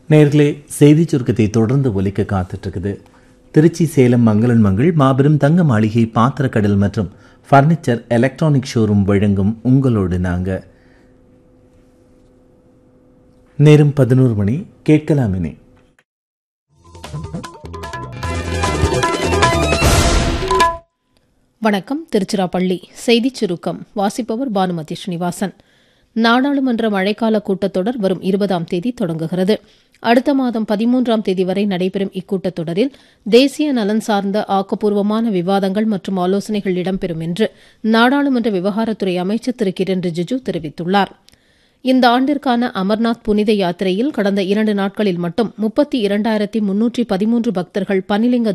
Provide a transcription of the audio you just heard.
நேர்களே செய்தி சுருக்கத்தை தொடர்ந்து ஒலிக்க காத்துட்டு இருக்குது திருச்சி சேலம் மங்களன் மங்கள் மாபெரும் தங்க மாளிகை பாத்திரக்கடல் மற்றும் ஃபர்னிச்சர் எலக்ட்ரானிக் ஷோரூம் வழங்கும் உங்களோடு நாங்க நேரம் பதினோரு மணி கேட்கலாமினே வணக்கம் திருச்சிராப்பள்ளி செய்திச் சுருக்கம் வாசிப்பவர் பானுமதி ஸ்ரீனிவாசன் நாடாளுமன்ற மழைக்கால கூட்டத்தொடர் வரும் இருபதாம் தேதி தொடங்குகிறது அடுத்த மாதம் பதிமூன்றாம் தேதி வரை நடைபெறும் இக்கூட்டத்தொடரில் தேசிய நலன் சார்ந்த ஆக்கப்பூர்வமான விவாதங்கள் மற்றும் ஆலோசனைகள் இடம்பெறும் என்று நாடாளுமன்ற விவகாரத்துறை அமைச்சர் திரு கிரண் ரிஜிஜு தெரிவித்துள்ளார் இந்த ஆண்டிற்கான அமர்நாத் புனித யாத்திரையில் கடந்த இரண்டு நாட்களில் மட்டும் முப்பத்தி இரண்டாயிரத்தி முன்னூற்றி பதிமூன்று பக்தர்கள் பனிலிங்க